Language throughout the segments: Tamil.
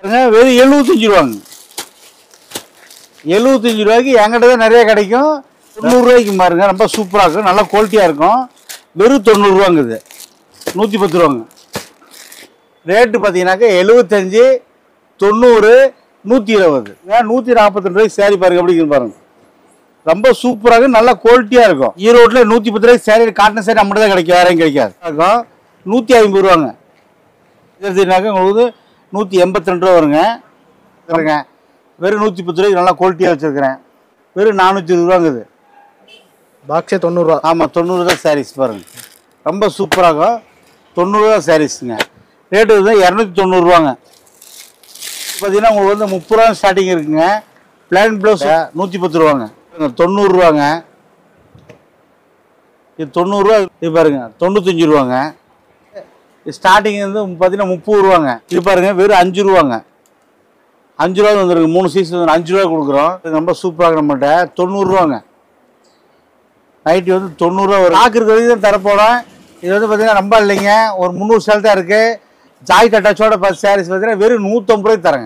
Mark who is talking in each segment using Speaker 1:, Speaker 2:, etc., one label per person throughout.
Speaker 1: பாருங்க, வெறும் எழுபத்தஞ்சு ரூபாங்க எழுபத்தஞ்சு ரூபாய்க்கு என்கிட்ட தான் நிறைய கிடைக்கும் தொண்ணூறுரூவாய்க்கு பாருங்க ரொம்ப சூப்பராக இருக்கும் நல்லா குவாலிட்டியாக இருக்கும் வெறும் தொண்ணூறுரூவாங்க இது நூற்றி பத்து ரூபாங்க ரேட்டு பார்த்தீங்கன்னாக்கா எழுபத்தஞ்சு தொண்ணூறு நூற்றி இருபது ஏன் நூற்றி நாற்பத்தி ரூபாய்க்கு சேரீ பாருங்க எப்படி இருக்குன்னு பாருங்க ரொம்ப சூப்பராக நல்லா குவாலிட்டியாக இருக்கும் ஈரோட்டில் நூற்றி பத்து ரூபாய்க்கு சேரீ காட்டன் சேரீ நம்மகிட்ட தான் கிடைக்கும் வேறையும் கிடைக்காது இருக்கும் நூற்றி ஐம்பது ரூபாங்க இது எடுத்தீங்கன்னாக்கா உங்களுக்கு நூற்றி எண்பத்தி ரெண்டு ரூபா வருங்க பாருங்க வெறும் நூற்றி பத்து ரூபாய்க்கு நல்லா குவாலிட்டியாக வச்சுருக்கிறேன் வெறும் நானூற்றி இருபது ரூபாங்குது
Speaker 2: பாக்ஸே தொண்ணூறுரூவா
Speaker 1: ஆமாம் தொண்ணூறு தான் சாரீஸ் பாருங்க ரொம்ப சூப்பராகும் தொண்ணூறுரூவா சாரீஸுங்க ரேட்டு வந்து இரநூத்தி தொண்ணூறுரூவாங்க பார்த்தீங்கன்னா உங்களுக்கு வந்து முப்பது ரூபா ஸ்டார்டிங் இருக்குங்க பிளான் ப்ளவுஸ் நூற்றி பத்து ரூபாங்க தொண்ணூறுரூவாங்க இது தொண்ணூறுரூவா இது பாருங்க தொண்ணூத்தஞ்சு ரூபாங்க ஸ்டார்டிங் வந்து பார்த்தீங்கன்னா முப்பது ரூபாங்க இது பாருங்க வெறும் அஞ்சு ரூபாங்க அஞ்சு ரூபா வந்துருக்கு மூணு சீசன் அஞ்சு ரூபா கொடுக்குறோம் இது ரொம்ப சூப்பராக நம்மகிட்ட தொண்ணூறுரூவாங்க நைட்டு வந்து தொண்ணூறுரூவா வரும் நாக்கு இருக்க வரைக்கும் தான் தரப்போகிறோம் இது வந்து பார்த்தீங்கன்னா ரொம்ப இல்லைங்க ஒரு முந்நூறு சேல் தான் இருக்குது ஜாய் கட்டாச்சோட பத்து சாரீஸ் பார்த்தீங்கன்னா வெறும் நூற்றம்பது ரூபாய்க்கு தரேங்க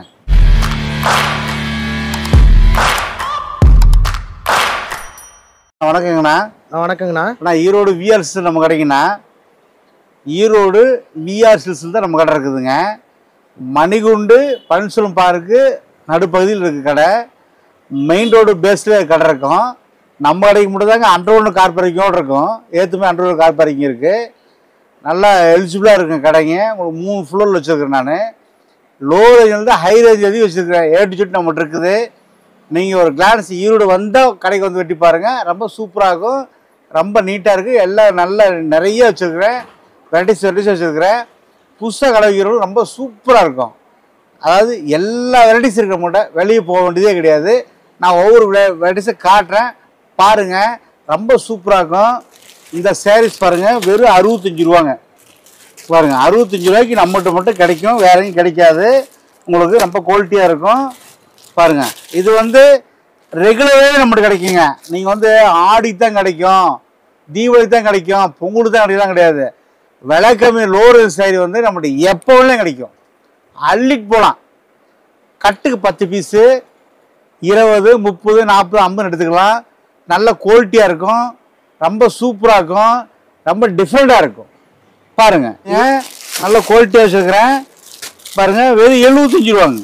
Speaker 1: வணக்கங்கண்ணா
Speaker 2: ஆ வணக்கங்கண்ணா
Speaker 1: நான் ஈரோடு விஆர் சில்ஸ் நம்ம கடைக்குண்ணா ஈரோடு விஆர் சில்ஸ் தான் நம்ம கடை இருக்குதுங்க மணிகுண்டு பழனிசுலம் பார்க்கு நடுப்பகுதியில் இருக்கு கடை மெயின் ரோடு பேஸில் கடை இருக்கும் நம்ம கடைக்கு மட்டும் தாங்க அண்டர்வுண்ட் கார் பார்க்கிங்கோடு இருக்கும் ஏற்றுமே அண்டர்வுண்ட் கார் பார்க்கிங் இருக்குது நல்லா எலிஜிபிளாக இருக்கும் கடைங்க உங்களுக்கு மூணு ஃப்ளோரில் வச்சுருக்கேன் நான் லோ ரேஞ்சில் ஹை ரேஞ்ச் வரைக்கும் வச்சுருக்கிறேன் ஏ டு ஜெட் நம்மகிட்ட இருக்குது நீங்கள் ஒரு கிளான்ஸ் ஈரோடு வந்தால் கடைக்கு வந்து வெட்டி பாருங்கள் ரொம்ப சூப்பராக இருக்கும் ரொம்ப நீட்டாக இருக்குது எல்லாம் நல்ல நிறைய வச்சுருக்கிறேன் வெரைட்டிஸ் வெரைட்டிஸ் வச்சுருக்கிறேன் புதுசாக கடை வைக்கிறவங்க ரொம்ப சூப்பராக இருக்கும் அதாவது எல்லா வெரைட்டிஸ் இருக்க மாட்டேன் வெளியே போக வேண்டியதே கிடையாது நான் ஒவ்வொரு வெரைட்டிஸை காட்டுறேன் பாருங்கள் ரொம்ப சூப்பராக இருக்கும் இந்த சாரீஸ் பாருங்கள் வெறும் அறுபத்தஞ்சு ரூபாங்க பாருங்கள் அறுபத்தஞ்சு ரூபாய்க்கு நம்மகிட்ட மட்டும் கிடைக்கும் வேற எங்கேயும் கிடைக்காது உங்களுக்கு ரொம்ப குவாலிட்டியாக இருக்கும் பாருங்கள் இது வந்து ரெகுலராகவே நம்மகிட்ட கிடைக்குங்க நீங்கள் வந்து ஆடிக்கு தான் கிடைக்கும் தீபாவளி தான் கிடைக்கும் பொங்கலுக்கு தான் கிடைக்கலாம் கிடையாது விலை கம்மி லோரு சாரி வந்து நம்மகிட்ட எப்போ வேணாலும் கிடைக்கும் அள்ளிட்டு போகலாம் கட்டுக்கு பத்து பீஸு இருபது முப்பது நாற்பது ஐம்பது எடுத்துக்கலாம் நல்ல குவாலிட்டியாக இருக்கும் ரொம்ப சூப்பராக இருக்கும் ரொம்ப டிஃப்ரெண்ட்டாக இருக்கும் பாருங்க ஏன் நல்ல குவாலிட்டியாக வச்சுருக்கிறேன் பாருங்க வெறும் எழுபத்தஞ்சு ரூபாங்க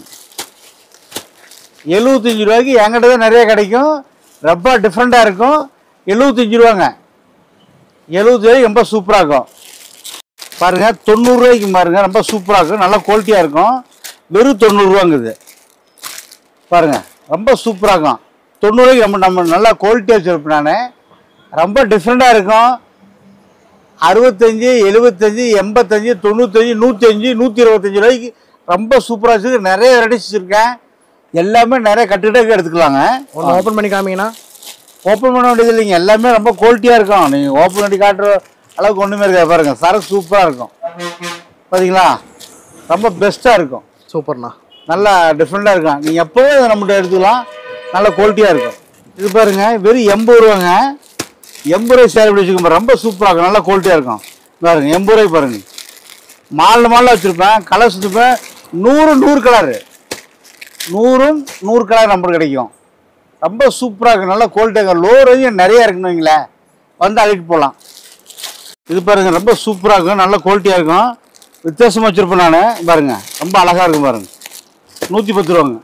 Speaker 1: எழுபத்தஞ்சு ரூபாய்க்கு என்கிட்ட தான் நிறைய கிடைக்கும் ரொம்ப டிஃப்ரெண்ட்டாக இருக்கும் எழுபத்தஞ்சு ரூபாங்க எழுபது ரூபாய்க்கு ரொம்ப சூப்பராக இருக்கும் பாருங்க தொண்ணூறுரூவாய்க்கு பாருங்க ரொம்ப சூப்பராக இருக்கும் நல்லா குவாலிட்டியாக இருக்கும் வெறும் தொண்ணூறுரூவாங்குது பாருங்க ரொம்ப சூப்பராக இருக்கும் தொண்ணூறுவாய்க்கு நம்ம நம்ம நல்லா குவாலிட்டியாக வச்சுருப்பேன் நான் ரொம்ப டிஃப்ரெண்ட்டாக இருக்கும் அறுபத்தஞ்சி எழுபத்தஞ்சி எண்பத்தஞ்சு தொண்ணூத்தஞ்சு நூற்றஞ்சு நூற்றி இருபத்தஞ்சி ரூபாய்க்கு ரொம்ப சூப்பராக வச்சுருக்கு நிறைய வெரைட்டிஸ் வச்சுருக்கேன் எல்லாமே நிறைய கட்டுக்கிட்டே எடுத்துக்கலாங்க
Speaker 2: ஒன்று ஓப்பன் பண்ணி காமிங்கண்ணா
Speaker 1: ஓப்பன் பண்ண வேண்டியது இல்லைங்க எல்லாமே ரொம்ப குவாலிட்டியாக இருக்கும் நீங்கள் ஓப்பன் பண்ணி காட்டுற அளவுக்கு ஒன்றுமே இருக்காது பாருங்கள் சரக்கு சூப்பராக இருக்கும் பார்த்தீங்களா ரொம்ப பெஸ்ட்டாக இருக்கும்
Speaker 2: சூப்பர்ண்ணா
Speaker 1: நல்லா டிஃப்ரெண்ட்டாக இருக்கும் நீங்கள் எப்போவும் இதை நம்மகிட்ட எடுத்துக்கலாம் நல்ல குவாலிட்டியாக இருக்கும் இது பாருங்க வெறும் எண்பது ரூபாங்க எண்பது ரூபாய் சேரீ வச்சுக்கோங்க ரொம்ப சூப்பராக இருக்கும் நல்லா குவாலிட்டியாக இருக்கும் பாருங்க எண்பது ரூபாய் பாருங்க மாலில் மாலில் வச்சுருப்பேன் கலர் வச்சுருப்பேன் நூறு நூறு கலரு நூறும் நூறு கலர் நம்மளுக்கு கிடைக்கும் ரொம்ப சூப்பராக இருக்கும் நல்லா குவாலிட்டியாக இருக்கும் லோ ரேஞ்சும் நிறைய இருக்குன்னு வைங்களேன் வந்து அழைட்டு போகலாம் இது பாருங்க ரொம்ப சூப்பராக இருக்கும் நல்ல குவாலிட்டியாக இருக்கும் வித்தியாசமாக வச்சுருப்பேன் நான் பாருங்க ரொம்ப அழகாக இருக்கும் பாருங்க நூற்றி பத்து ரூபாங்க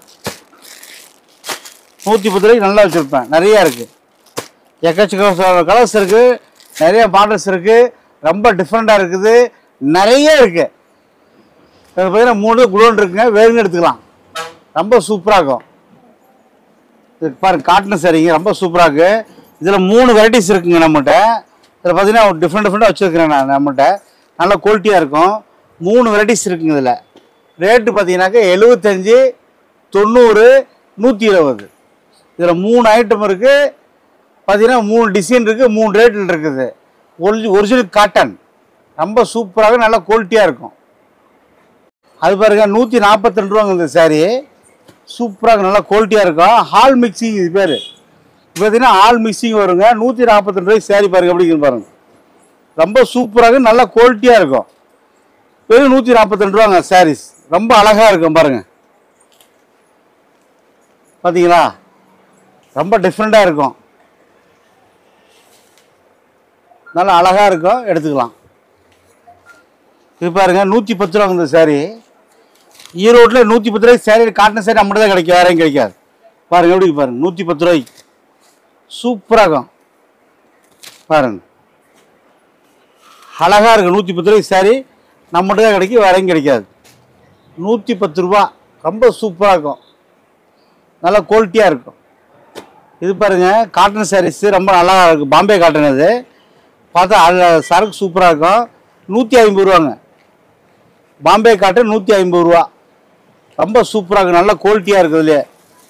Speaker 1: நூற்றி பத்து ரூபாய்க்கு நல்லா வச்சுருப்பேன் நிறையா இருக்குது எக்கச்சக்க கலர்ஸ் இருக்குது நிறைய மாடல்ஸ் இருக்குது ரொம்ப டிஃப்ரெண்ட்டாக இருக்குது நிறைய இருக்குது இது பார்த்தீங்கன்னா மூணு குளோன் இருக்குங்க வேணுங்க எடுத்துக்கலாம் ரொம்ப சூப்பராக இருக்கும் இது பாருங்க காட்டன் சரிங்க ரொம்ப சூப்பராக இருக்குது இதில் மூணு வெரைட்டிஸ் இருக்குங்க நம்மகிட்ட இதில் பார்த்தீங்கன்னா டிஃப்ரெண்ட் டிஃப்ரெண்ட்டாக வச்சுருக்கிறேன் நான் நம்மகிட்ட நல்ல குவாலிட்டியாக இருக்கும் மூணு வெரைட்டிஸ் இருக்குங்க இதில் ரேட்டு பார்த்தீங்கன்னாக்கா எழுபத்தஞ்சி தொண்ணூறு நூற்றி இருபது இதில் மூணு ஐட்டம் இருக்குது பார்த்தீங்கன்னா மூணு டிசைன் இருக்குது மூணு ரேட்டில் இருக்குது ஒரிஜி ஒரிஜினல் காட்டன் ரொம்ப சூப்பராக நல்ல குவாலிட்டியாக இருக்கும் அது பாருங்க நூற்றி நாற்பத்தி ரெண்டு ரூபாங்க இந்த சாரீ சூப்பராக நல்லா குவாலிட்டியாக இருக்கும் ஹால் மிக்சிங் இது பேர் பார்த்தீங்கன்னா ஹால் மிக்சிங் வருங்க நூற்றி நாற்பத்தி ரெண்டு ரூபாய்க்கு சாரீ பாருங்க அப்படிங்கிற பாருங்க ரொம்ப சூப்பராக நல்லா குவாலிட்டியாக இருக்கும் வெறும் நூற்றி நாற்பத்தி ரெண்டு ரூபாங்க சாரீஸ் ரொம்ப அழகாக இருக்கும் பாருங்க பார்த்தீங்களா ரொம்ப டிஃப்ரெண்ட்டாக இருக்கும் நல்லா அழகாக இருக்கும் எடுத்துக்கலாம் இது பாருங்க நூற்றி பத்து ரூபா இந்த சாரி ஈரோட்டில் நூற்றி பத்து ரூபாய்க்கு சாரி காட்டன் சாரி நம்மகிட்ட தான் கிடைக்கும் வேற எங்கேயும் கிடைக்காது பாருங்க எப்படி இருக்கு பாருங்க நூற்றி பத்து ரூபாய்க்கு சூப்பராக இருக்கும் பாருங்க அழகாக இருக்கும் நூற்றி பத்து ரூபாய்க்கு சாரி நம்மகிட்ட தான் கிடைக்கும் வேற எங்கேயும் கிடைக்காது நூற்றி பத்து ரூபா ரொம்ப சூப்பராக இருக்கும் நல்லா குவாலிட்டியாக இருக்கும் இது பாருங்க காட்டன் சாரீஸ் ரொம்ப நல்லா இருக்கும் பாம்பே காட்டன் இது பார்த்தா அது சரக்கு சூப்பராக இருக்கும் நூற்றி ஐம்பது ரூபாங்க பாம்பே காட்டன் நூற்றி ஐம்பது ரூபா ரொம்ப சூப்பராக இருக்கும் நல்ல குவாலிட்டியாக இருக்குது இதுலேயே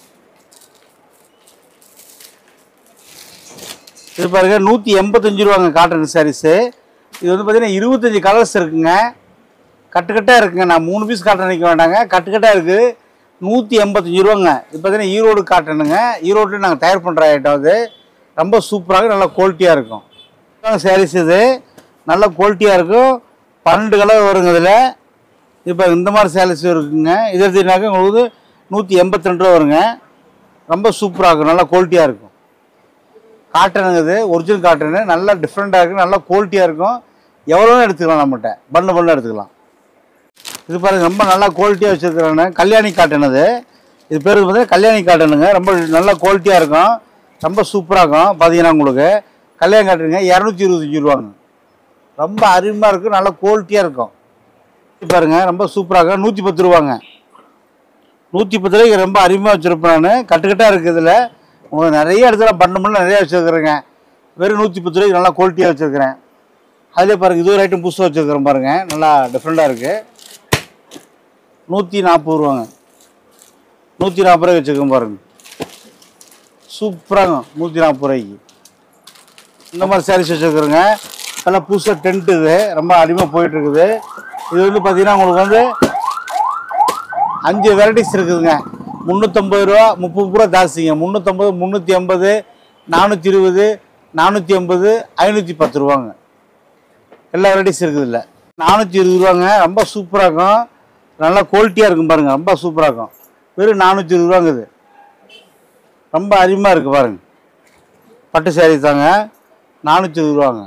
Speaker 1: இது பாருங்க நூற்றி எண்பத்தஞ்சு ரூபாங்க காட்டன் சாரீஸு இது வந்து பார்த்தீங்கன்னா இருபத்தஞ்சி கலர்ஸ் இருக்குங்க கட்டுக்கட்டாக இருக்குங்க நான் மூணு பீஸ் காட்டன் நிற்க வேண்டாங்க கட்டுக்கட்டாக இருக்குது நூற்றி எண்பத்தஞ்சு ரூபாங்க இது பார்த்தீங்கன்னா ஈரோடு காட்டனுங்க ஈரோட்டில் நாங்கள் தயார் பண்ணுற ஐட்டம் அது ரொம்ப சூப்பராக நல்ல குவாலிட்டியாக இருக்கும் சாரீஸ் இது நல்ல குவாலிட்டியாக இருக்கும் பன்னெண்டு கலர் வருங்க இதில் இப்போ இந்த மாதிரி சாரீஸ் இருக்குங்க இது எடுத்தீங்கன்னாக்கா உங்களுக்கு நூற்றி எண்பத்தி ரெண்டு ரூபா வருங்க ரொம்ப சூப்பராக இருக்கும் நல்லா குவாலிட்டியாக இருக்கும் காட்டனுங்க இது ஒரிஜினல் காட்டனு நல்லா டிஃப்ரெண்ட்டாக இருக்கும் நல்லா குவாலிட்டியாக இருக்கும் எவ்வளோ எடுத்துக்கலாம் நம்மகிட்ட பண்ணு பண்ணு எடுத்துக்கலாம் இது பாருங்க ரொம்ப நல்லா குவாலிட்டியாக வச்சுருக்குறாங்க கல்யாணி காட்டன் அது இது பேர் பார்த்தீங்கன்னா கல்யாணி காட்டனுங்க ரொம்ப நல்லா குவாலிட்டியாக இருக்கும் ரொம்ப சூப்பராக இருக்கும் பார்த்தீங்கன்னா உங்களுக்கு கல்யாணி காட்டனுங்க இரநூத்தி இருபத்தஞ்சி ரூபாங்க ரொம்ப அருமையாக இருக்கும் நல்லா குவாலிட்டியாக இருக்கும் இது பாருங்க ரொம்ப சூப்பராக இருக்கும் நூற்றி பத்து ரூபாங்க நூற்றி பத்து ரூபாய்க்கு ரொம்ப அருமையாக வச்சுருப்பேன் நான் கட்டுக்கட்டாக இருக்குது இதில் உங்களுக்கு நிறைய இடத்துல பண்ண முடியல நிறைய வச்சுருக்குறேங்க வெறும் நூற்றி பத்து ரூபாய்க்கு நல்லா குவாலிட்டியாக வச்சுருக்கிறேன் அதிலே பாருங்கள் இது ஒரு ஐட்டம் புதுசாக வச்சுருக்கிறேன் பாருங்கள் நல்லா டிஃப்ரெண்ட்டாக இருக்குது நூற்றி நாற்பது ரூபாங்க நூற்றி நாற்பது ரூபாய்க்கு வச்சுருக்கேன் பாருங்கள் சூப்பராங்க நூற்றி நாற்பது ரூபாய்க்கு இந்த மாதிரி சாரீஸ் வச்சுருக்குறேங்க நல்லா புதுசாக டென்ட் இது ரொம்ப அடிமையாக போயிட்டுருக்குது இது வந்து பார்த்தீங்கன்னா உங்களுக்கு வந்து அஞ்சு வெரைட்டிஸ் இருக்குதுங்க முந்நூற்றம்பது ரூபா முப்பது ரூபா ஜாஸ்திங்க முந்நூற்றம்பது முந்நூற்றி ஐம்பது நானூற்றி இருபது நானூற்றி ஐம்பது ஐநூற்றி பத்து ரூபாங்க எல்லா வெரைட்டிஸ் இருக்குது இல்லை நானூற்றி இருபது ரூபாங்க ரொம்ப சூப்பராக இருக்கும் நல்லா குவாலிட்டியாக இருக்கும் பாருங்கள் ரொம்ப சூப்பராக இருக்கும் வெறும் நானூற்றி இருபது ரூபாங்குது ரொம்ப அருமையாக இருக்குது பாருங்கள் பட்டு சேரீ தாங்க நானூற்றி இருபது ரூபாங்க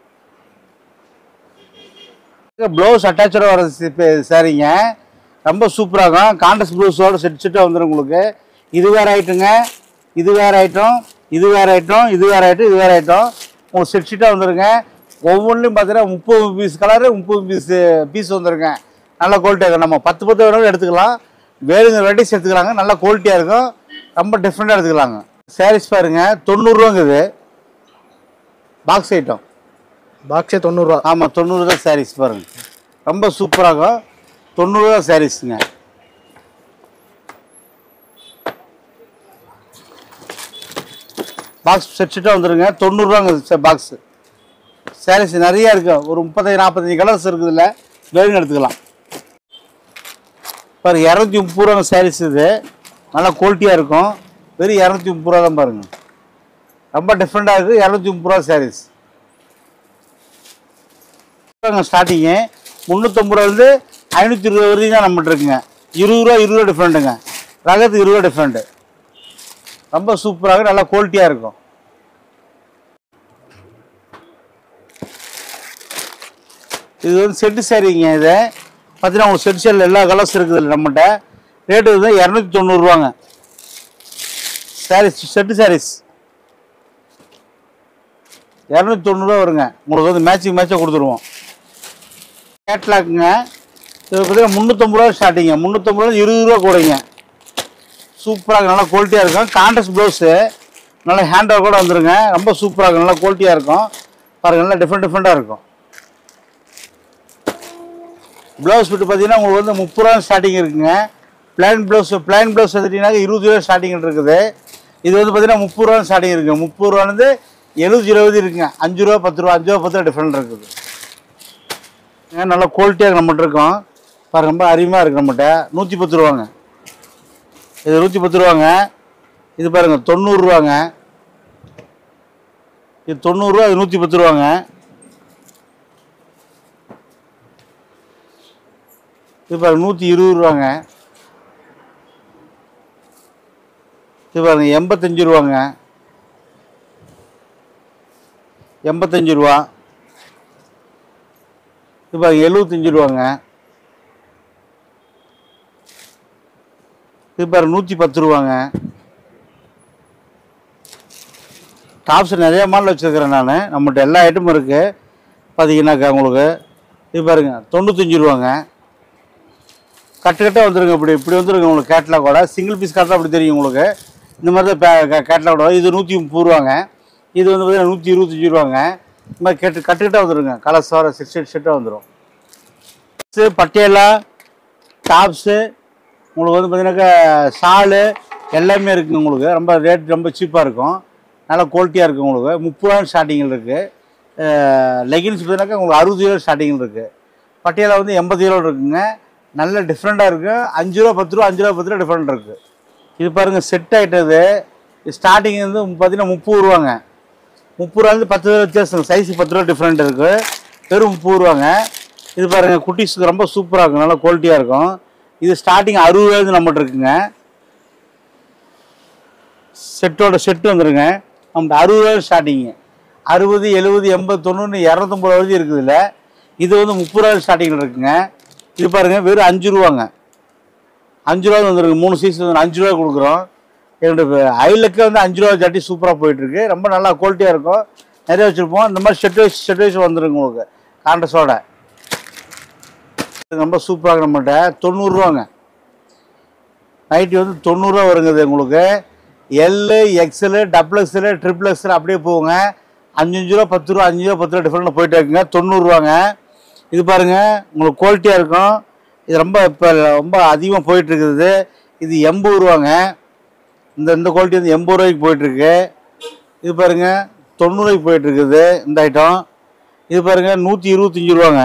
Speaker 1: ப்ளவுஸ் அட்டாச்சோட வர சாரீங்க ரொம்ப சூப்பராக இருக்கும் காண்டஸ் ப்ளவுஸோட செட் செட்டாக வந்துடும் உங்களுக்கு இது வேறு ஐட்டங்க இது வேறு ஐட்டம் இது வேறு ஐட்டம் இது வேறு ஐட்டம் இது வேறு ஐட்டம் உங்களுக்கு செட் செட்டாக வந்துருங்க ஒவ்வொன்றுலையும் பார்த்தீங்கன்னா முப்பது பீஸ் கலரு முப்பது பீஸ் பீஸ் வந்துருங்க நல்ல குவாலிட்டியாக இருக்கும் நம்ம பத்து பத்து வேணாலும் எடுத்துக்கலாம் வேறுங்க வெரைட்டிஸ் எடுத்துக்கலாங்க நல்ல குவாலிட்டியாக இருக்கும் ரொம்ப டிஃப்ரெண்ட்டாக எடுத்துக்கலாங்க சாரீஸ் பாருங்க தொண்ணூறுரூவாங்குது பாக்ஸ் ஐட்டம்
Speaker 2: பாக்ஸே தொண்ணூறுரூவா
Speaker 1: ஆமாம் தொண்ணூறு தான் சாரீஸ் பாருங்க ரொம்ப சூப்பராக இருக்கும் தொண்ணூறு தான் சாரீஸுங்க பாக்ஸ் செட் செட்டாக வந்துருங்க தொண்ணூறுரூவாங்க பாக்ஸு சாரீஸ் நிறைய இருக்கு ஒரு முப்பத்தஞ்சு நாற்பத்தஞ்சு கலர்ஸ் இருக்குதுல்ல வேணுங்க எடுத்துக்கலாம் பாருங்க இரநூத்தி முப்பது ரூபாங்க சாரீஸ் இது நல்லா குவாலிட்டியாக இருக்கும் வெறும் இரநூத்தி முப்பது ரூபா தான் பாருங்க ரொம்ப டிஃப்ரெண்ட்டாக இருக்குது இரநூத்தி முப்பது ரூபா சாரீஸ் ஸ்டார்டிங்கு முந்நூற்றம்பது ரூபாலேருந்து ஐநூற்றி இருபது வரைக்கும் தான் நம்மகிட்ட இருக்குங்க இருபது ரூபா இருபது ரூபா டிஃப்ரெண்ட்டுங்க ரகத்துக்கு இருபது ரூபா டிஃப்ரெண்ட்டு ரொம்ப சூப்பராக நல்லா குவாலிட்டியாக இருக்கும் இது வந்து செட்டு சாரீங்க இது பார்த்தீங்கன்னா உங்களுக்கு செட்டு சேரில் எல்லா கலர்ஸ் இருக்குது இல்லை நம்மகிட்ட ரேட்டு வந்து இரநூத்தி தொண்ணூறுரூவாங்க சாரீஸ் செட்டு சாரீஸ் இரநூத்தி தொண்ணூறுரூவா வருங்க உங்களுக்கு வந்து மேட்சிங் மேட்சாக கொடுத்துருவோம் கேட்லாக்குங்க இது பார்த்தீங்கன்னா முந்நூற்றம்பது ரூபா ஸ்டார்டிங்க முந்நூற்றம்பது ரூபா இருபது ரூபா கூடங்க சூப்பராக நல்லா குவாலிட்டியாக இருக்கும் கான்ட்ரஸ்ட் ப்ளவுஸு நல்லா ஹேண்ட் ஒர்க் கூட வந்துருங்க ரொம்ப சூப்பராக இருக்கும் நல்லா குவாலிட்டியாக இருக்கும் பாருங்கள் நல்லா டிஃப்ரெண்ட் டிஃப்ரெண்ட்டாக இருக்கும் ப்ளவுஸ் விட்டு பார்த்தீங்கன்னா உங்களுக்கு வந்து முப்பது ரூபா ஸ்டார்டிங் இருக்குங்க பிளைன் ப்ளவுஸ் பிளைன் ப்ளவுஸ் எடுத்தீங்கன்னா இருபது ரூபா ஸ்டார்டிங் இருக்குது இது வந்து பார்த்தீங்கன்னா முப்பது ரூபா ஸ்டார்டிங் இருக்குங்க முப்பது ரூபாலேருந்து எழுபது இருபது இருக்குங்க அஞ்சு ரூபா பத்து ரூபா அஞ்சு ரூபா பத்து ரூபா டிஃப்ரெண்ட் இருக்குது ஏங்க, நல்லா குவாலிட்டியாக நம்மகிட்ட இருக்கும் பாருங்க ரொம்ப அருமையாக இருக்குது நம்மகிட்ட நூற்றி பத்து ரூபாங்க இது நூற்றி பத்து ரூபாங்க இது பாருங்க தொண்ணூறுரூவாங்க இது தொண்ணூறுரூவா இது நூற்றி பத்து ரூபாங்க இது பாருங்க நூற்றி இருபது ரூபாங்க இது பாருங்க எண்பத்தஞ்சு ரூபாங்க எண்பத்தஞ்சு ரூபா இது பாருங்க எழுபத்தஞ்சு ரூபாங்க இது பாருங்க நூற்றி பத்து ரூபாங்க டாப்ஸ் நிறைய மாடல் வச்சுருக்கிறேன் நான் நம்மகிட்ட எல்லா ஐட்டமும் இருக்குது பார்த்தீங்கன்னாக்கா உங்களுக்கு இது பாருங்க தொண்ணூத்தஞ்சு ரூபாங்க கட்டு கட்டாக வந்துருங்க இப்படி இப்படி வந்துருங்க உங்களுக்கு கேட்லாகோட சிங்கிள் பீஸ் காட்டில் அப்படி தெரியும் உங்களுக்கு இந்த மாதிரி தான் கேட்லாகோட இது நூற்றி முப்பது ரூபாங்க இது வந்து பார்த்தீங்கன்னா நூற்றி இருபத்தஞ்சி ரூபாங்க இந்த மாதிரி கட்டு கட்டுக்கிட்டாக வந்துருங்க கலர் சார செட் செட் செட்டாக வந்துடும் பட்டியலா டாப்ஸு உங்களுக்கு வந்து பார்த்தீங்கன்னாக்கா ஷாலு எல்லாமே இருக்குங்க உங்களுக்கு ரொம்ப ரேட் ரொம்ப சீப்பாக இருக்கும் நல்ல குவாலிட்டியாக இருக்குது உங்களுக்கு முப்பது ரூபா ஸ்டார்டிங்கில் இருக்குது லெகின்ஸ் பார்த்தீங்கன்னாக்கா உங்களுக்கு அறுபது கிலோ ஸ்டார்டிங்கில் இருக்குது பட்டியலா வந்து எண்பது கிலோ இருக்குங்க நல்ல டிஃப்ரெண்ட்டாக இருக்குது அஞ்சு ரூபா பத்து ரூபா அஞ்சு ரூபா பத்து ரூபா டிஃப்ரெண்ட் இருக்குது இது பாருங்கள் செட் ஆகிட்டது ஸ்டார்டிங் வந்து பார்த்தீங்கன்னா முப்பது ரூபாங்க முப்பது ரூபாலேருந்து பத்து ரூபா வித்தியாசம் சைஸ் பத்து ரூபா டிஃப்ரெண்ட் இருக்குது வெறும் முப்பது ரூபாங்க இது பாருங்கள் குட்டீஸுக்கு ரொம்ப சூப்பராக இருக்கும் நல்லா குவாலிட்டியாக இருக்கும் இது ஸ்டார்டிங் அறுபது ரூபாயிருந்து நம்மகிட்ட இருக்குங்க செட்டோட செட்டு வந்துருங்க நம்மகிட்ட அறுபது ரூபாய் ஸ்டார்டிங்கு அறுபது எழுபது எண்பது தொண்ணூறு இரநூத்தம்பது ரூபா வரைக்கும் இருக்குதுல்ல இது வந்து முப்பது ரூபாய் ஸ்டார்டிங்கில் இருக்குங்க இது பாருங்கள் வெறும் அஞ்சு ரூபாங்க அஞ்சு ரூபா வந்துருங்க மூணு சீஸ் வந்து அஞ்சு ரூபா கொடுக்குறோம் எங்களுக்கு ஐலுக்கு வந்து அஞ்சு ரூபா ஜட்டி சூப்பராக போயிட்டுருக்கு ரொம்ப நல்லா குவாலிட்டியாக இருக்கும் நிறைய வச்சுருப்போம் இந்த மாதிரி ஷெட் வைஸ் ஷெட் வைஸ் வந்துருங்க உங்களுக்கு காண்டஸோட இது ரொம்ப சூப்பராக நம்மகிட்ட தொண்ணூறுரூவாங்க நைட்டி வந்து தொண்ணூறுரூவா வருங்க இது உங்களுக்கு L XL double XL triple XL அப்படியே போகுங்க அஞ்சு அஞ்சு ரூபா பத்து ரூபா அஞ்சு ரூபா பத்து ரூபா டிஃப்ரெண்ட்டில் போயிட்டே இருக்குங்க தொண்ணூறுரூவாங்க இது பாருங்கள் உங்களுக்கு குவாலிட்டியாக இருக்கும் இது ரொம்ப இப்போ ரொம்ப அதிகமாக போயிட்டு இருக்குது இது எண்பது ரூபாங்க இந்த இந்த குவாலிட்டி வந்து எண்பது ரூபாய்க்கு போயிட்டுருக்கு இது பாருங்கள் தொண்ணூறுவாய்க்கு போயிட்டுருக்குது இந்த ஐட்டம் இது பாருங்கள் நூற்றி இருபத்தஞ்சி ரூபாங்க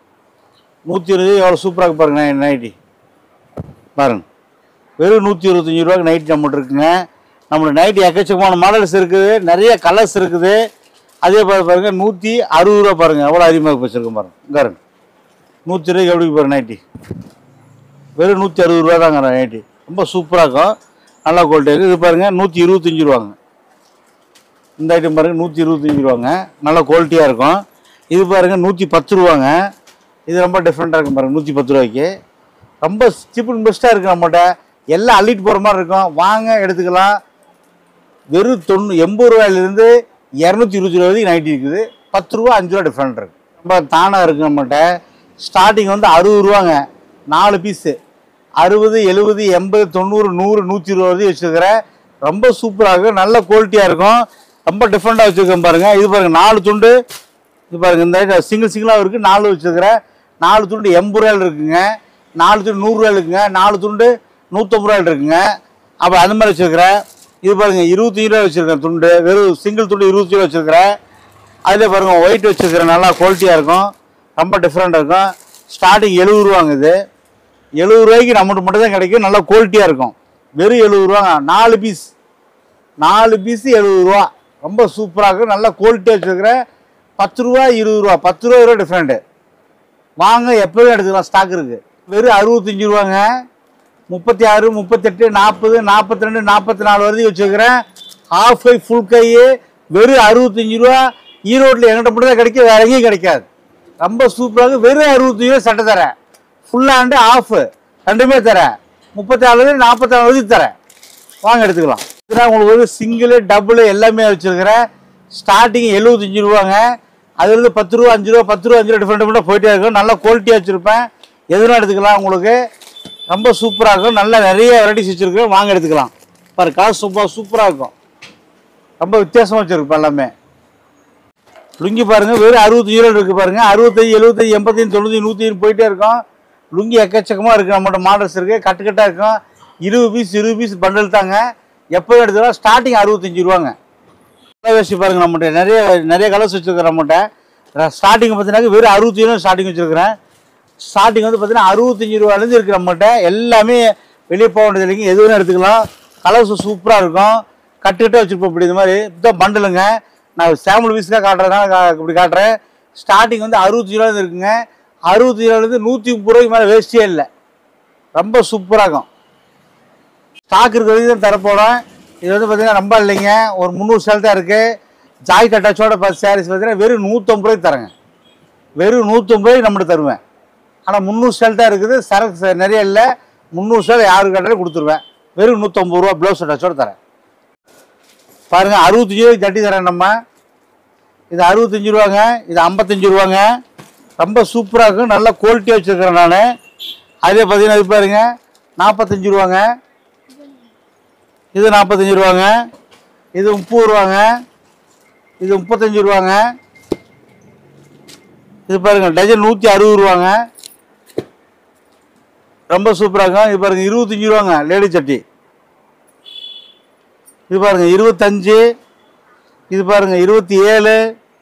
Speaker 1: நூற்றி இருபது எவ்வளோ சூப்பராக இருக்கு பாருங்க நை- நைட்டி பாருங்க வெறும் நூற்றி இருபத்தஞ்சி ரூபாய்க்கு நைட்டி நம்மகிட்ட இருக்குங்க நம்மளோட நைட்டி எக்கச்சக்கமான மாடல்ஸ் இருக்குது நிறைய கலர்ஸ் இருக்குது அதே மாதிரி பாருங்க நூற்றி அறுபது ரூபா பாருங்க எவ்வளோ அதிகமாக வச்சுருக்கோம் பாருங்க இங்க பாருங்க நூற்றி இருபது எப்படி பாருங்க நைட்டி வெறும் நூற்றி அறுபது ரூபா தாங்க நைட்டி ரொம்ப சூப்பராக இருக்கும் நல்லா குவாலிட்டி இருக்குது இது பாருங்கள் நூற்றி இருபத்தஞ்சி ரூபாங்க இந்த ஐட்டம் பாருங்கள் நூற்றி இருபத்தஞ்சி ரூபாங்க நல்ல குவாலிட்டியாக இருக்கும் இது பாருங்கள் நூற்றி பத்து ரூபாங்க இது ரொம்ப டிஃப்ரெண்ட்டாக இருக்கும் பாருங்கள் நூற்றி பத்து ரூபாய்க்கு ரொம்ப சீப் அண்ட் பெஸ்ட்டாக இருக்குது நம்மகிட்ட எல்லாம் அள்ளிட்டு போகிற மாதிரி இருக்கும் வாங்க எடுத்துக்கலாம் வெறும் தொண்ணூ எண்பது ரூபாயிலிருந்து இரநூத்தி இருபத்தி ரூபா வரைக்கும் நைட்டி இருக்குது பத்து ரூபா அஞ்சு ரூபா டிஃப்ரெண்ட் இருக்குது ரொம்ப தானாக இருக்குது நம்மகிட்ட ஸ்டார்டிங் வந்து அறுபது ரூபாங்க நாலு பீஸு அறுபது எழுபது எண்பது தொண்ணூறு நூறு நூற்றி இருபது வரைக்கும் வச்சுருக்கிறேன் ரொம்ப சூப்பராக இருக்கும் நல்ல குவாலிட்டியாக இருக்கும் ரொம்ப டிஃப்ரெண்ட்டாக வச்சுருக்கேன் பாருங்கள் இது பாருங்கள் நாலு துண்டு இது பாருங்கள் இந்த ஐட்டம் சிங்கிள் சிங்கிளாக இருக்குது நாலு வச்சுருக்கிறேன் நாலு துண்டு எண்பது ரூபாயில் இருக்குங்க நாலு துண்டு நூறுரூவாயில் இருக்குங்க நாலு துண்டு நூற்றம்பது ரூபாயில் இருக்குங்க அப்போ அந்த மாதிரி வச்சுருக்கிறேன் இது பாருங்கள் இருபத்தஞ்சு ரூபா வச்சுருக்கேன் துண்டு வெறும் சிங்கிள் துண்டு இருபத்தி ரூபா வச்சுருக்கிறேன் அதில் பாருங்கள் ஒயிட் வச்சுருக்கிறேன் நல்லா குவாலிட்டியாக இருக்கும் ரொம்ப டிஃப்ரெண்ட்டாக இருக்கும் ஸ்டார்டிங் எழுபது ரூபாங்க இது எழுபது ரூபாய்க்கு நம்மகிட்ட மட்டும் தான் கிடைக்கும் நல்லா குவாலிட்டியாக இருக்கும் வெறும் எழுபது ரூபாங்க நாலு பீஸ் நாலு பீஸு எழுபது ரூபா ரொம்ப சூப்பராக இருக்கும் நல்ல குவாலிட்டியாக வச்சுருக்கிறேன் பத்து ரூபா இருபது ரூபா பத்து ரூபா ரூபா டிஃப்ரெண்ட்டு வாங்க எப்போவும் எடுத்துக்கலாம் ஸ்டாக் இருக்குது வெறும் அறுபத்தஞ்சு ரூபாங்க முப்பத்தி ஆறு முப்பத்தெட்டு நாற்பது நாற்பத்தி ரெண்டு நாற்பத்தி நாலு வரைக்கும் வச்சுருக்கிறேன் ஹாஃப் கை ஃபுல் கை வெறும் அறுபத்தஞ்சு ரூபா ஈரோட்டில் எங்கிட்ட மட்டும் தான் கிடைக்கும் வேற எங்கேயும் கிடைக்காது ரொம்ப சூப்பராக வெறும் அறுபத்தஞ்சு ரூபா சட்டை தரேன் ஃபுல் ஹேண்டு ஆஃப் ரெண்டுமே தரேன் முப்பத்தி நாலு நாற்பத்தி நாலு வரைக்கும் தரேன் வாங்க எடுத்துக்கலாம் இதுதான் உங்களுக்கு வந்து சிங்கிள் டபுள் எல்லாமே வச்சுருக்கிறேன் ஸ்டார்டிங் எழுபத்தஞ்சு ரூபாங்க அதுலேருந்து பத்து ரூபா அஞ்சு ரூபா பத்து ரூபா அஞ்சு ரூபா டிஃப்ரெண்ட் டிஃப்ரெண்ட்டாக போயிட்டே இருக்கும் நல்லா குவாலிட்டியாக வச்சுருப்பேன் எதுனா எடுத்துக்கலாம் உங்களுக்கு ரொம்ப சூப்பராக இருக்கும் நல்லா நிறைய வெரைட்டிஸ் வச்சுருக்கேன் வாங்க எடுத்துக்கலாம் பாரு காசு சூப்பராக சூப்பராக இருக்கும் ரொம்ப வித்தியாசமாக வச்சுருப்பேன் எல்லாமே லுங்கி பாருங்கள் வெறும் அறுபத்தஞ்சு ரூபா இருக்குது பாருங்கள் அறுபத்தஞ்சு எழுபத்தஞ்சு எண்பத்தஞ்சு தொண்ணூற்றி நூற்றி போயிட்டே இருக்கும் லுங்கி எக்கச்சக்கமாக இருக்குது நம்மகிட்ட மாடல்ஸ் இருக்குது கட்டுக்கட்டாக இருக்கும் இருபது பீஸ் இருபது பீஸ் பண்டல் தாங்க எப்போ எடுத்துக்கலாம் ஸ்டார்டிங் அறுபத்தஞ்சு ரூபாங்க கலர் வேஷ்டி பாருங்க நம்மகிட்ட நிறைய நிறைய கலர்ஸ் வச்சுருக்கிறேன் நம்மகிட்ட ஸ்டார்டிங் பார்த்தீங்கன்னா வெறும் அறுபத்தி ரூபா ஸ்டார்டிங் வச்சுருக்கிறேன் ஸ்டார்டிங் வந்து பார்த்தீங்கன்னா அறுபத்தஞ்சு ரூபாலேருந்து இருக்குது நம்மகிட்ட எல்லாமே வெளியே போக வேண்டியது இல்லைங்க எது வேணும் எடுத்துக்கலாம் கலர்ஸ் சூப்பராக இருக்கும் கட்டுக்கிட்டே வச்சுருப்போம் இப்படி இந்த மாதிரி இதுதான் பண்டலுங்க நான் சாம்பிள் பீஸ்க்காக காட்டுறதுனால கா- இப்படி காட்டுறேன் ஸ்டார்டிங் வந்து அறுபத்தஞ்சு ரூபாலேருந்து இருக்குங்க அறுபத்தஞ்சு ரூபாலேருந்து நூற்றி முப்பது ரூபாய்க்கு மேலே வேஸ்டியே இல்லை ரொம்ப சூப்பராக இருக்கும் ஸ்டாக் இருக்கிறது தான் தரப்போகிறேன் இது வந்து பார்த்தீங்கன்னா ரொம்ப இல்லைங்க ஒரு முந்நூறு சேல் தான் இருக்குது ஜாய் கட்டாச்சோட பஸ் சாரீஸ் பார்த்தீங்கன்னா வெறும் நூற்றம்பது ரூபாய்க்கு தரேங்க வெறும் நூற்றம்பது ரூபாய்க்கு நம்மகிட்ட தருவேன் ஆனால் முந்நூறு சேல் தான் இருக்குது சரக்கு ச- நிறைய இல்லை முந்நூறு சேல் யாரு கேட்டாலும் கொடுத்துருவேன் வெறும் நூற்றம்பது ரூபா ப்ளவுஸ் அட்டாச்சோட தரேன் பாருங்கள் அறுபத்தஞ்சு ரூபாய்க்கு தட்டி தரேன் நம்ம இது அறுபத்தஞ்சு ரூபாங்க இது ஐம்பத்தஞ்சு ரூபாங்க ரொம்ப சூப்பராக இருக்கும் நல்ல குவாலிட்டியாக வச்சுருக்கிறேன் நான் அதே பார்த்தீங்கன்னா இது பாருங்க நாற்பத்தஞ்சு ரூபாங்க இது நாற்பத்தஞ்சு ரூபாங்க இது முப்பது ரூபாங்க இது முப்பத்தஞ்சு ரூபாங்க இது பாருங்க டஜன் நூற்றி அறுபது ரூபாங்க ரொம்ப சூப்பராக இருக்கும் இது பாருங்க இருபத்தஞ்சி ரூபாங்க லேடி சட்டி இது பாருங்க இருபத்தஞ்சு இது பாருங்க இருபத்தி ஏழு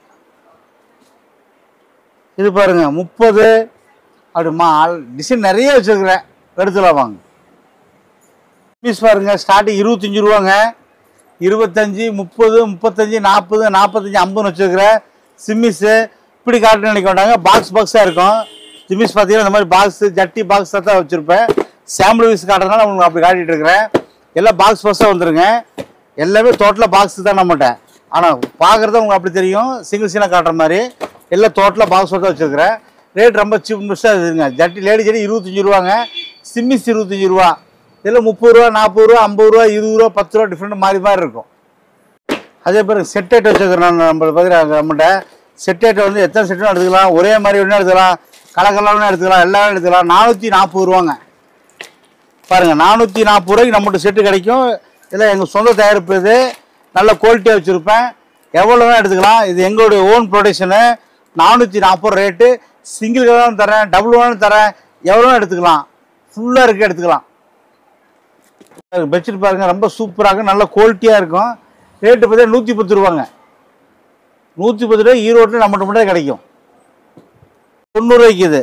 Speaker 1: இது பாருங்க முப்பது அப்படிமா டிசைன் நிறைய வச்சுருக்கிறேன் எடுத்துலாம் வாங்க பீஸ் பாருங்க ஸ்டார்டிங் இருபத்தஞ்சி ரூபாங்க இருபத்தஞ்சி முப்பது முப்பத்தஞ்சு நாற்பது நாற்பத்தஞ்சு ஐம்பதுன்னு வச்சுருக்கிறேன் சிம்மிஸு இப்படி காட்டு நினைக்க மாட்டாங்க பாக்ஸ் பாக்ஸாக இருக்கும் சிம்மிஸ் பார்த்தீங்கன்னா இந்த மாதிரி பாக்ஸு ஜட்டி பாக்ஸாக தான் வச்சுருப்பேன் சாம்பிள் பீஸ் காட்டுறதுனால உங்களுக்கு அப்படி காட்டிகிட்டு இருக்கிறேன் எல்லாம் பாக்ஸ் பாக்ஸாக வந்துருங்க எல்லாமே டோட்டலாக பாக்ஸ் தான் நம்மகிட்ட ஆனால் பார்க்குறது உங்களுக்கு அப்படி தெரியும் சிங்கிள் சீனாக காட்டுற மாதிரி எல்லாம் டோட்டலாக பாக்ஸ் தான் வச்சுருக்கிறேன் ரேட் ரொம்ப சீப் மிஸ்ஸாக இருக்குங்க ஜட்டி லேடி ஜட்டி இருபத்தஞ்சி ரூபாங்க சிம்மிஸ் இருபத்தஞ்சி ரூபா இதில் முப்பது ரூபா நாற்பது ரூபா ஐம்பது ரூபா இருபது ரூபா பத்து ரூபா டிஃப்ரெண்ட் மாறி மாறி இருக்கும் அதே பிறகு செட் ஐட் வச்சுக்கிறேன் நான் நம்மளுக்கு பார்த்தீங்கன்னா நம்மகிட்ட செட் ஐட்டை வந்து எத்தனை செட்டும் எடுத்துக்கலாம் ஒரே மாதிரி வேணா எடுத்துக்கலாம் கலக்கலாம்னு எடுத்துக்கலாம் எல்லாமே எடுத்துக்கலாம் நானூற்றி நாற்பது ரூபாங்க பாருங்கள் நானூற்றி நாற்பது ரூபாய்க்கு நம்மகிட்ட செட்டு கிடைக்கும் இதில் எங்கள் சொந்த தயாரிப்பு இது நல்ல குவாலிட்டியாக வச்சுருப்பேன் எவ்வளோ வேணால் எடுத்துக்கலாம் இது எங்களுடைய ஓன் ப்ரொடக்ஷனு நானூற்றி நாற்பது ரேட்டு சிங்கிள் வேணாலும் தரேன் டபுள் வேணாலும் தரேன் எவ்வளோ வேணாலும் எடுத்துக்கலாம் ஃபுல்லாக இருக்க எடுத்துக்கலாம் பெட்ஷீட் பாருங்க ரொம்ப சூப்பராக இருக்கும் நல்ல குவாலிட்டியாக இருக்கும் ரேட்டு பார்த்தீங்கன்னா நூற்றி பத்து ரூபாங்க நூற்றி பத்து ரூபாய் ஈரோட்டில் நம்மகிட்ட மட்டும் தான் கிடைக்கும் தொண்ணூறுரூவாய்க்கு இது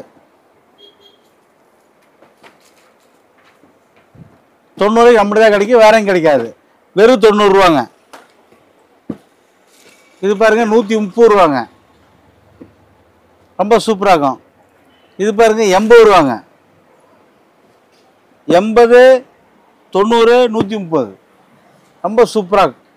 Speaker 1: தொண்ணூறுவாய்க்கு நம்மகிட்ட தான் கிடைக்கும் வேற எங்கேயும் கிடைக்காது வெறும் தொண்ணூறுரூவாங்க இது பாருங்க நூற்றி முப்பது ரூபாங்க ரொம்ப சூப்பராக இருக்கும் இது பாருங்க எண்பது ரூபாங்க எண்பது தொண்ணூறு நூற்றி முப்பது ரொம்ப சூப்பராக இருக்கும்